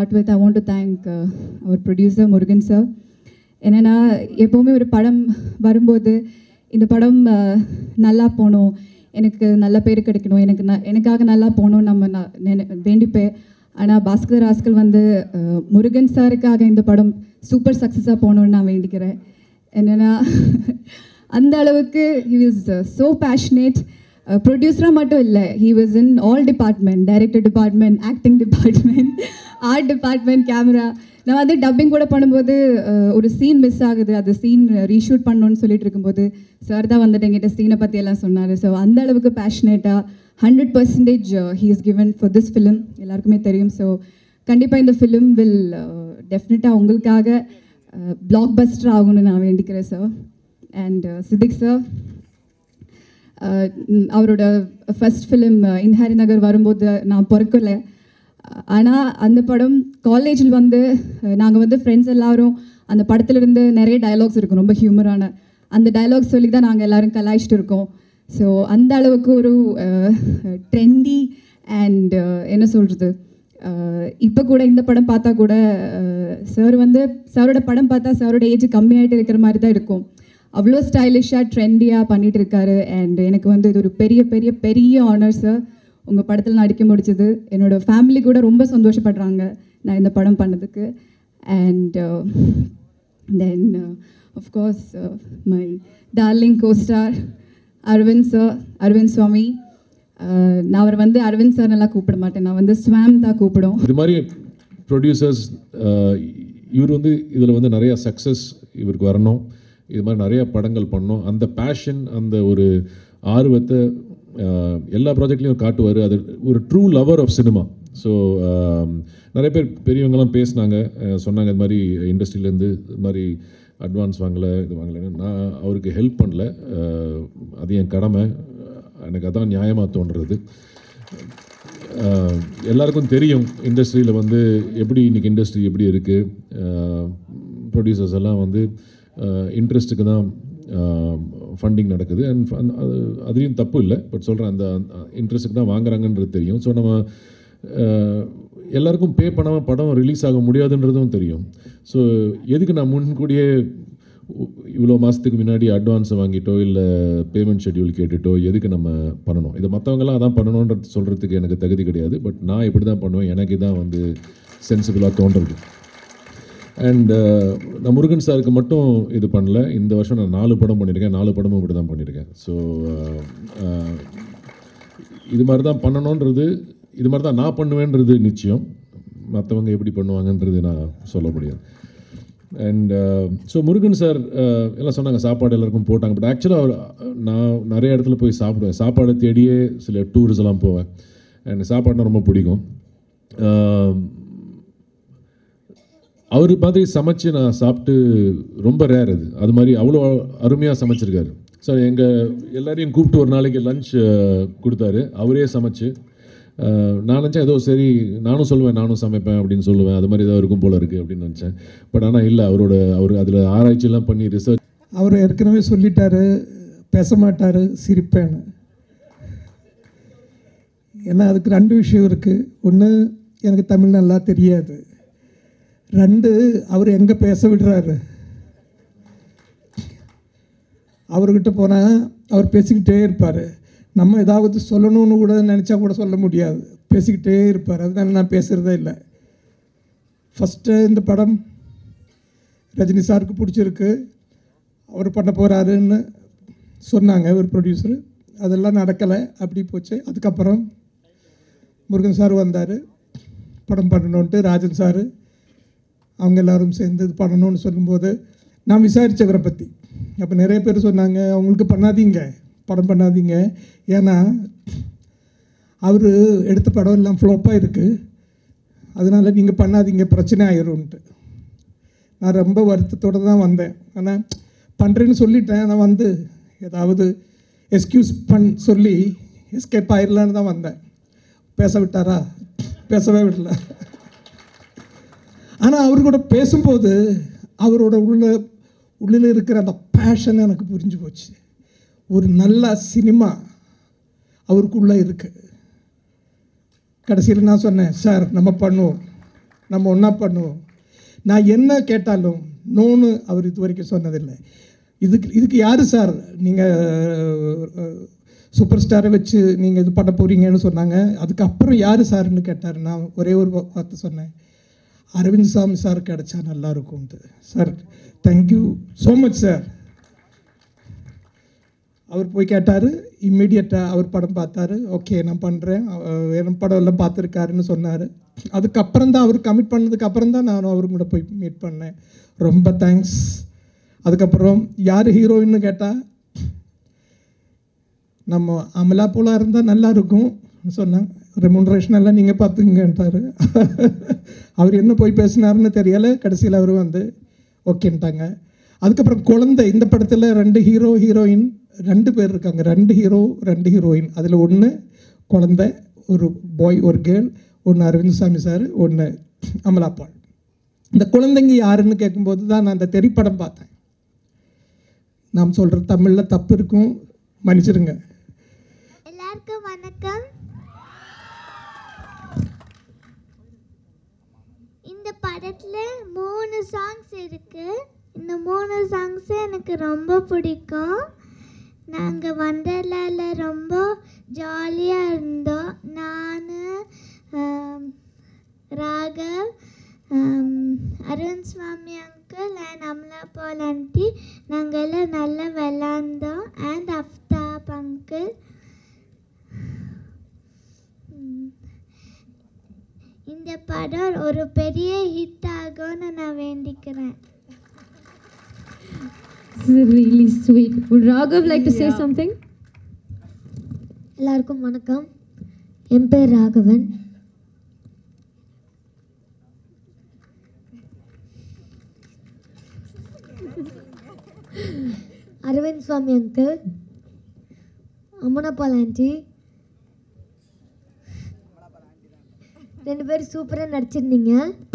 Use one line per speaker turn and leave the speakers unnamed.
Start with I want to thank our producer Murugan sir என்னென்னா எப்போவுமே ஒரு படம் வரும்போது இந்த படம் uh, நல்லா போகணும் எனக்கு நல்ல பேர் கிடைக்கணும் எனக்கு ந எனக்காக நல்லா போகணும் நம்ம நான் நினை வேண்டிப்பேன் ஆனால் பாஸ்கர் ராஸ்கல் வந்து uh, முருகன் சாருக்காக இந்த படம் சூப்பர் சக்ஸஸாக போகணுன்னு நான் வேண்டிக்கிறேன் என்னென்னா அந்த அளவுக்கு ஹி வாஸ் ஸோ பேஷனேட் ப்ரொடியூசராக மட்டும் இல்லை he was in all department director department acting department art department camera நான் வந்து டப்பிங் கூட பண்ணும்போது அஹ், ஒரு சீன் மிஸ் ஆகுது அந்த சீன் ரீஷூட் பண்ணணும்னு சொல்லிட்டு இருக்கும்போது சார் தான் வந்துட்டு எங்கிட்ட சீனை பற்றி எல்லாம் சொன்னார் ஸோ அந்த அளவுக்கு பேஷனேட்டாக hundred percentage he is given for this film எல்லாருக்குமே தெரியும் ஸோ கண்டிப்பாக இந்த ஃபிலிம் வில் டெஃபினட்டாக உங்களுக்காக பிளாக் பஸ்டர் ஆகணும்னு நான் வேண்டிக்கிறேன் sir and Siddique sir ah hmm, அவரோட ஃபர்ஸ்ட் ஃபிலிம் இன்ஹாரி நகர் வரும்போது நான் பிறக்கல ஆனால் அந்த படம் காலேஜில் வந்து நாங்கள் வந்து ஃப்ரெண்ட்ஸ் எல்லாரும் அந்த படத்துல இருந்து நிறைய டயலாக்ஸ் இருக்கும் ரொம்ப ஹியூமரான அந்த டயலாக்ஸ் சொல்லி தான் நாங்கள் எல்லாரும் கலாய்ச்சிட்டு இருக்கோம் ஸோ அந்த அளவுக்கு ஒரு ட்ரெண்டி அண்ட் என்ன சொல்கிறது இப்போ கூட இந்த படம் பார்த்தா கூட சார் வந்து சாரோட படம் பார்த்தா சாரோட ஏஜ் கம்மியாயிட்டு இருக்கிற மாதிரி தான் இருக்கும் அவ்வளோ ஸ்டைலிஷாக ட்ரெண்டியாக பண்ணிட்டு இருக்காரு அண்ட் எனக்கு வந்து இது ஒரு பெரிய பெரிய பெரிய ஆனர் சார் உங்கள் படத்தில் நடிக்க முடிச்சது என்னோட ஃபேமிலி கூட ரொம்ப சந்தோஷப்படுறாங்க நான் இந்த படம் பண்ணதுக்கு and then of course my darling costar Arvind sir Arvind Swamy ah, நான் அவர் வந்து அரவிந்த் சார் நல்லா கூப்பிட மாட்டேன் நான் வந்து ஸ்வாம் தான் கூப்பிடும்
இது மாதிரி ப்ரொடியூசர்ஸ் இவர் வந்து இதில் வந்து நிறையா சக்ஸஸ் இவருக்கு வரணும் இது மாதிரி நிறையா படங்கள் பண்ணணும் அந்த பேஷன் அந்த ஒரு ஆர்வத்தை அஹ், எல்லா ப்ராஜெக்ட்லேயும் காட்டுவார் அது ஒரு true lover of cinema so நிறைய பேர் பெரியவங்கலாம் பேசினாங்க அஹ், சொன்னாங்க இது மாதிரி இண்டஸ்ட்ரியிலேருந்து இது மாதிரி அட்வான்ஸ் வாங்கலை இது வாங்கலைன்னு நான் அவருக்கு ஹெல்ப் பண்ணல அஹ், அது என் கடமை எனக்கு அதான் நியாயமாக தோன்றுறது ஆஹ் எல்லாருக்கும் தெரியும் இண்டஸ்ட்ரியில் வந்து எப்படி இன்னைக்கு இண்டஸ்ட்ரி எப்படி இருக்குது ப்ரொடியூசர்ஸ் எல்லாம் வந்து இன்ட்ரெஸ்ட்டுக்கு தான் ஃபண்டிங் நடக்குது அண்ட் அது அதுலேயும் தப்பு இல்லை பட் சொல்கிறேன் அந்த இன்ட்ரெஸ்ட்டுக்கு தான் வாங்குறாங்கன்றது தெரியும் ஸோ நம்ம ஆஹ் எல்லாருக்கும் பே பண்ணாமல் படம் ரிலீஸ் ஆக முடியாதுன்றதும் தெரியும் ஸோ எதுக்கு நான் முன்கூடியே இவ்வளோ மாதத்துக்கு முன்னாடி அட்வான்ஸை வாங்கிட்டோ இல்லை பேமெண்ட் ஷெட்யூல் கேட்டுட்டோ எதுக்கு நம்ம பண்ணணும் இதை மற்றவங்களாம் அதான் பண்ணணுன்றது சொல்கிறதுக்கு எனக்கு தகுதி கிடையாது பட் நான் இப்படி தான் பண்ணுவேன் எனக்கு தான் வந்து சென்சிபிளாக தோன்றுறது அண்ட் நான் முருகன் சாருக்கு மட்டும் இது பண்ணல இந்த வருஷம் நான் நாலு படம் பண்ணியிருக்கேன் நாலு படமும் இப்படி தான் பண்ணியிருக்கேன் ஸோ இது மாதிரி தான் பண்ணணுன்றது இது மாதிரி தான் நான் பண்ணுவேன்றது நிச்சயம் மற்றவங்க எப்படி பண்ணுவாங்கன்றது நான் சொல்ல முடியாது அண்ட் ஸோ முருகன் சார் எல்லாம் சொன்னாங்க சாப்பாடு எல்லாருக்கும் போட்டாங்க பட் ஆக்சுவலாக அவர் நான் நிறைய இடத்துல போய் சாப்பிடுவேன் சாப்பாடை தேடியே சில டூர்ஸ் எல்லாம் போவேன் எனக்கு சாப்பாடுனா ரொம்ப பிடிக்கும் அவர் மாதிரி சமைச்சு நான் சாப்பிட்டு ரொம்ப ரேர் அது அது மாதிரி அவ்வளோ அருமையாக சமைச்சிருக்காரு ஸோ எங்கள் எல்லாரையும் கூப்பிட்டு ஒரு நாளைக்கு லஞ்ச் கொடுத்தாரு அவரே சமைச்சு அஹ், நான் நினச்சேன் ஏதோ சரி நானும் சொல்லுவேன் நானும் சமைப்பேன் அப்படின்னு சொல்லுவேன் அது மாதிரி ஏதாவது இருக்கும் போல இருக்குது அப்படின்னு நினச்சேன் பட் ஆனால் இல்லை அவரோட அவர் அதில் ஆராய்ச்சியெல்லாம் பண்ணி ரிசர்ச்
அவர் ஏற்கனவே சொல்லிட்டாரு பேச மாட்டார் சிரிப்பேன்னு ஏன்னா அதுக்கு ரெண்டு விஷயம் இருக்குது ஒன்று எனக்கு தமிழ் நல்லா தெரியாது ரெண்டு அவர் எங்கே பேச விடுறாரு அவர்கிட்ட போனால் அவர் பேசிக்கிட்டே இருப்பார் நம்ம ஏதாவது சொல்லணும்னு கூட நினச்சா கூட சொல்ல முடியாது பேசிக்கிட்டே இருப்பார் அதனால நான் பேசுகிறதே இல்லை ஃபஸ்ட்டு இந்த படம் ரஜினி சாருக்கு பிடிச்சிருக்கு அவர் பண்ண போகிறாருன்னு சொன்னாங்க ஒரு ப்ரொடியூசர் அதெல்லாம் நடக்கலை அப்படி போச்சு அதுக்கப்புறம் முருகன் சார் வந்தார் படம் பண்ணணுன்ட்டு ராஜன் சார் அவங்க எல்லாரும் சேர்ந்து இது பண்ணணும்னு சொல்லும்போது நான் விசாரித்தவரை பற்றி அப்போ நிறைய பேர் சொன்னாங்க அவங்களுக்கு பண்ணாதீங்க படம் பண்ணாதீங்க ஏன்னா அவர் எடுத்த படம் எல்லாம் ஃப்ளாப்பாக இருக்குது அதனால் நீங்கள் பண்ணாதீங்க பிரச்சனை ஆயிரும்ன்ட்டு நான் ரொம்ப வருத்தத்தோடு தான் வந்தேன் ஆனால் பண்ணுறேன்னு சொல்லிட்டேன் நான் வந்து ஏதாவது எஸ்கியூஸ் பண் சொல்லி எஸ்கேப் ஆயிடலான்னு தான் வந்தேன் பேச விட்டாரா பேசவே விடல ஆனால் அவர் கூட பேசும்போது அவரோட உள்ள உள்ளில் இருக்கிற அந்த பேஷன் எனக்கு புரிஞ்சு போச்சு ஒரு நல்ல சினிமா அவருக்குள்ளே இருக்குது கடைசியில் நான் சொன்னேன் சார் நம்ம பண்ணுவோம் நம்ம ஒன்றா பண்ணுவோம் நான் என்ன கேட்டாலும் நோன்னு அவர் இது வரைக்கும் சொன்னதில்லை இதுக்கு இதுக்கு யார் சார் நீங்கள் சூப்பர் ஸ்டாரை வச்சு நீங்கள் இது பண்ண போகிறீங்கன்னு சொன்னாங்க அதுக்கப்புறம் யார் சார்னு கேட்டார் நான் ஒரே ஒரு வா- வார்த்தை சொன்னேன் அரவிந்த் சாமி சார் கிடைச்சா நல்லா இருக்கும்ட்டு sir thank you so much sir அவர் போய் கேட்டார் இம்மிடியட்டாக அவர் படம் பார்த்தாரு ஓகே நான் பண்ணுறேன் என் படம் எல்லாம் பார்த்துருக்காருன்னு சொன்னார் அதுக்கப்புறம் தான் அவர் கமிட் பண்ணதுக்கு அப்புறம் தான் நான் அவரு கூட போய் மீட் பண்ணேன் ரொம்ப தேங்க்ஸ் அதுக்கப்புறம் யார் ஹீரோயின்னு கேட்டால் நம்ம அமலா போல இருந்தால் நல்லா இருக்கும் சொன்னேன் ரெமுனரேஷன் எல்லாம் நீங்கள் பார்த்துங்கன்ட்டாரு அவர் என்ன போய் பேசினாருன்னு தெரியலை கடைசியில் அவர் வந்து ஓகேன்ட்டாங்க அதுக்கப்புறம் குழந்தை இந்த படத்தில் ரெண்டு ஹீரோ ஹீரோயின் ரெண்டு பேர் இருக்காங்க ரெண்டு ஹீரோ ரெண்டு ஹீரோயின் அதில் ஒன்று குழந்தை ஒரு பாய் ஒரு கேர்ள் ஒன்று அரவிந்த் சாமி சார் ஒன்று அமலாப்பாள் இந்த குழந்தைங்க யாருன்னு கேட்கும்போது தான் நான் அந்த திரைப்படம் பார்த்தேன் நாம் சொல்கிற தமிழில் தப்பு இருக்கும் மன்னிச்சிடுங்க
எல்லாருக்கும் வணக்கம் இந்த படத்துல மூணு சாங்ஸ் இருக்கு இந்த மூணு சாங்ஸ் எனக்கு ரொம்ப பிடிக்கும் நாங்கள் வண்டர்லால ரொம்ப ஜாலியாக இருந்தோம் நான் ராகவ் ஆம், Arun Swamy uncle and Amala Paul aunty நாங்கள் எல்லாம் நல்லா விளாண்டோம் அண்ட் அஃப்தாப் அங்கிள் ம். இந்த படம் ஒரு பெரிய ஹிட் ஆகும்னு நான் வேண்டிக்கிறேன்
This is really sweet. Would Raghav like to say something?
எல்லாருக்கும் வணக்கம் என் பேர் ராகவன் அரவிந்த் சுவாமி அங்கிள் அம்மனப்பால் ஆண்டி ரெண்டு பேரும் சூப்பராக நடிச்சிருந்தீங்க